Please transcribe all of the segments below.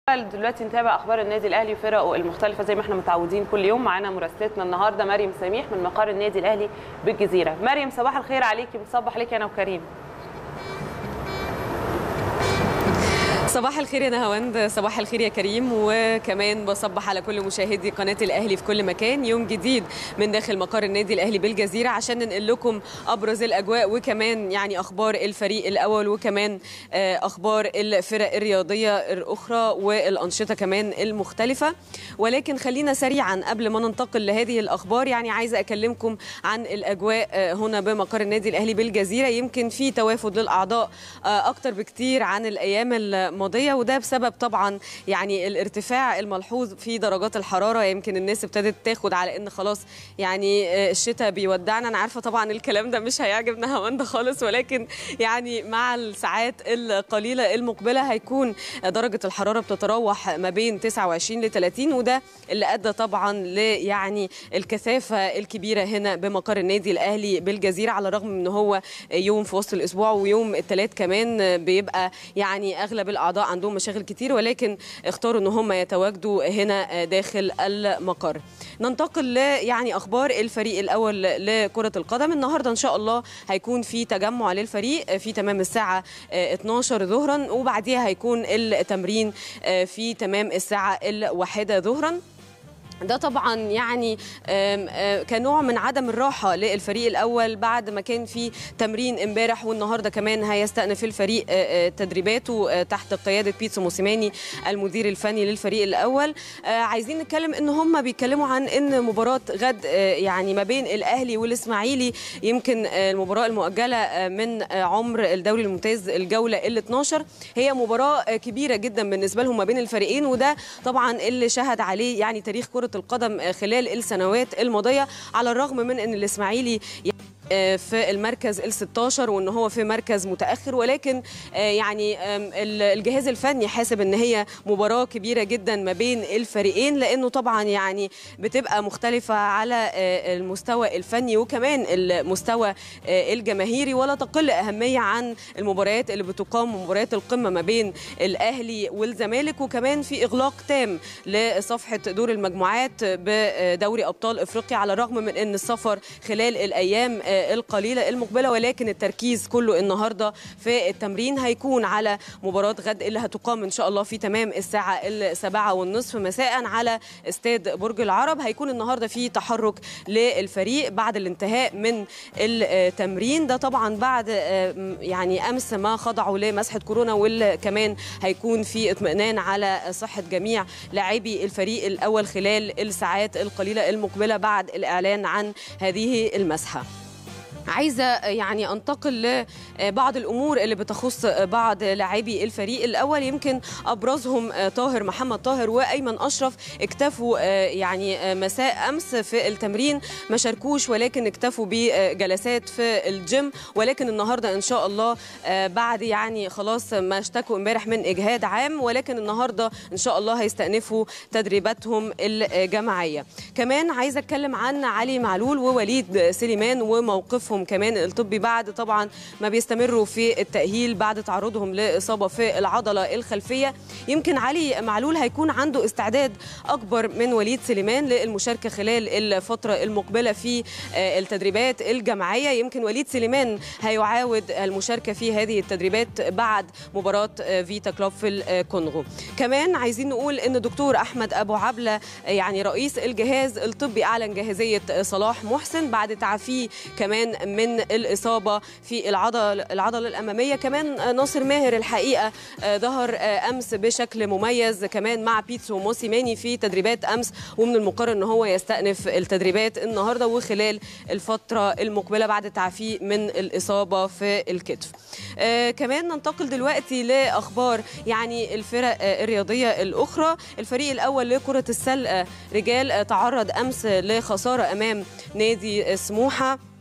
دلوقتي نتابع اخبار النادي الاهلي وفرقه المختلفه زي ما احنا متعودين كل يوم معانا مراسلتنا النهارده مريم سميح من مقر النادي الاهلي بالجزيره مريم صباح الخير عليكي بتصبح عليكي انا وكريم صباح الخير يا نهاوند صباح الخير يا كريم وكمان بصبح على كل مشاهدي قناه الاهلي في كل مكان يوم جديد من داخل مقر النادي الاهلي بالجزيره عشان ننقل لكم ابرز الاجواء وكمان يعني اخبار الفريق الاول وكمان اخبار الفرق الرياضيه الاخرى والانشطه كمان المختلفه ولكن خلينا سريعا قبل ما ننتقل لهذه الاخبار يعني عايزه اكلمكم عن الاجواء هنا بمقر النادي الاهلي بالجزيره يمكن في توافد للاعضاء اكتر بكتير عن الايام الماضيه وده بسبب طبعا يعني الارتفاع الملحوظ في درجات الحراره يمكن الناس ابتدت تاخد على ان خلاص يعني الشتاء بيودعنا انا عارفه طبعا الكلام ده مش هيعجب نهاوند خالص ولكن يعني مع الساعات القليله المقبله هيكون درجه الحراره بتتراوح ما بين 29 ل 30 وده اللي ادى طبعا ل يعني الكثافه الكبيره هنا بمقر النادي الاهلي بالجزيره على الرغم من ان هو يوم في وسط الاسبوع ويوم الثلاث كمان بيبقى يعني اغلب الاعضاء عندهم مشاغل كتير ولكن اختاروا ان هم يتواجدوا هنا داخل المقر ننتقل ل يعني اخبار الفريق الاول لكره القدم النهارده ان شاء الله هيكون في تجمع للفريق في تمام الساعه 12 ظهرا وبعديها هيكون التمرين في تمام الساعه الواحدة ظهرا ده طبعا يعني كنوع من عدم الراحه للفريق الاول بعد ما كان في تمرين امبارح والنهارده كمان هيستأنف الفريق تدريباته تحت قياده بيتسو موسيماني المدير الفني للفريق الاول عايزين نتكلم ان هم بيتكلموا عن ان مباراه غد يعني ما بين الاهلي والاسماعيلي يمكن المباراه المؤجله من عمر الدوري الممتاز الجوله ال 12 هي مباراه كبيره جدا بالنسبه لهم ما بين الفريقين وده طبعا اللي شهد عليه يعني تاريخ كره القدم خلال السنوات الماضيه على الرغم من ان الاسماعيلي في المركز ال 16 وان هو في مركز متاخر ولكن يعني الجهاز الفني حاسب ان هي مباراه كبيره جدا ما بين الفريقين لانه طبعا يعني بتبقى مختلفه على المستوى الفني وكمان المستوى الجماهيري ولا تقل اهميه عن المباريات اللي بتقام مباريات القمه ما بين الاهلي والزمالك وكمان في اغلاق تام لصفحه دور المجموعات بدوري ابطال افريقيا على الرغم من ان السفر خلال الايام القليله المقبله ولكن التركيز كله النهارده في التمرين هيكون على مباراه غد اللي هتقام ان شاء الله في تمام الساعه السابعة والنصف مساء على استاد برج العرب هيكون النهارده في تحرك للفريق بعد الانتهاء من التمرين ده طبعا بعد يعني امس ما خضعوا لمسحه كورونا وكمان هيكون في اطمئنان على صحه جميع لاعبي الفريق الاول خلال الساعات القليله المقبله بعد الاعلان عن هذه المسحه عايزه يعني انتقل لبعض الامور اللي بتخص بعض لاعبي الفريق الاول يمكن ابرزهم طاهر محمد طاهر وايمن اشرف اكتفوا يعني مساء امس في التمرين ما شاركوش ولكن اكتفوا بجلسات في الجيم ولكن النهارده ان شاء الله بعد يعني خلاص ما اشتكوا امبارح من اجهاد عام ولكن النهارده ان شاء الله هيستأنفوا تدريباتهم الجماعيه كمان عايزه اتكلم عن علي معلول ووليد سليمان وموقفهم كمان الطبي بعد طبعا ما بيستمروا في التأهيل بعد تعرضهم لإصابة في العضلة الخلفية يمكن علي معلول هيكون عنده استعداد أكبر من وليد سليمان للمشاركة خلال الفترة المقبلة في التدريبات الجماعية يمكن وليد سليمان هيعاود المشاركة في هذه التدريبات بعد مباراة فيتا كلوب في الكونغو كمان عايزين نقول ان دكتور احمد ابو عبله يعني رئيس الجهاز الطبي اعلن جاهزيه صلاح محسن بعد تعافيه كمان من الاصابه في العضله العضله الاماميه كمان ناصر ماهر الحقيقه ظهر امس بشكل مميز كمان مع بيتسو موسيماني في تدريبات امس ومن المقرر ان هو يستأنف التدريبات النهارده وخلال الفتره المقبله بعد تعافيه من الاصابه في الكتف آه كمان ننتقل دلوقتي لاخبار يعني الفرق آه الرياضيه الاخرى الفريق الاول لكره السله رجال آه تعرض امس لخساره امام نادي سموحه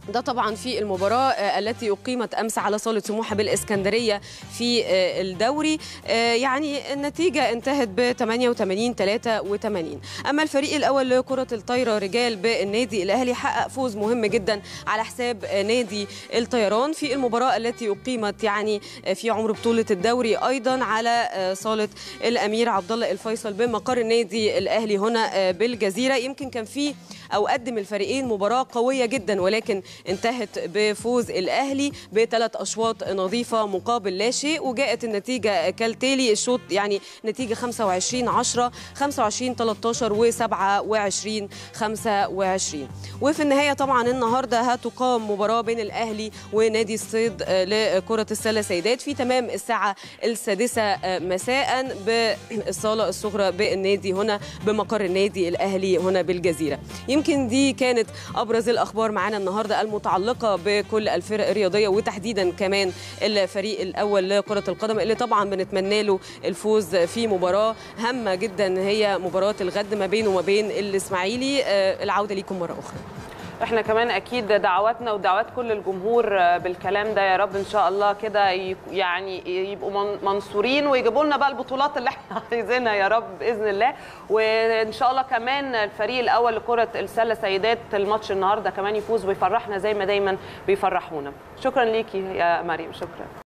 ده طبعا في المباراة التي أقيمت أمس على صالة سموحة بالإسكندرية في الدوري يعني النتيجة انتهت ب 88 83 أما الفريق الأول لكرة الطايرة رجال بالنادي الأهلي حقق فوز مهم جدا على حساب نادي الطيران في المباراة التي أقيمت يعني في عمر بطولة الدوري أيضا على صالة الأمير عبد الله الفيصل بمقر النادي الأهلي هنا بالجزيرة يمكن كان في أو قدم الفريقين مباراة قوية جدا ولكن انتهت بفوز الأهلي بثلاث أشواط نظيفة مقابل لا شيء وجاءت النتيجة كالتالي الشوط يعني نتيجة 25 10 25 13 و 27 25 وفي النهاية طبعا النهاردة هتقام مباراة بين الأهلي ونادي الصيد لكرة السلة سيدات في تمام الساعة السادسة مساء بالصالة الصغرى بالنادي هنا بمقر النادي الأهلي هنا بالجزيرة يمكن دي كانت ابرز الاخبار معانا النهارده المتعلقه بكل الفرق الرياضيه وتحديدا كمان الفريق الاول لكره القدم اللي طبعا بنتمنى له الفوز في مباراه هامه جدا هي مباراه الغد ما بينه وما بين الاسماعيلي العوده ليكم مره اخرى احنا كمان اكيد دعواتنا ودعوات كل الجمهور بالكلام ده يا رب ان شاء الله كده يعني يبقوا منصورين ويجيبوا لنا بقى البطولات اللي احنا عايزينها يا رب باذن الله وان شاء الله كمان الفريق الاول لكره السله سيدات الماتش النهارده كمان يفوز ويفرحنا زي ما دايما بيفرحونا شكرا ليكي يا مريم شكرا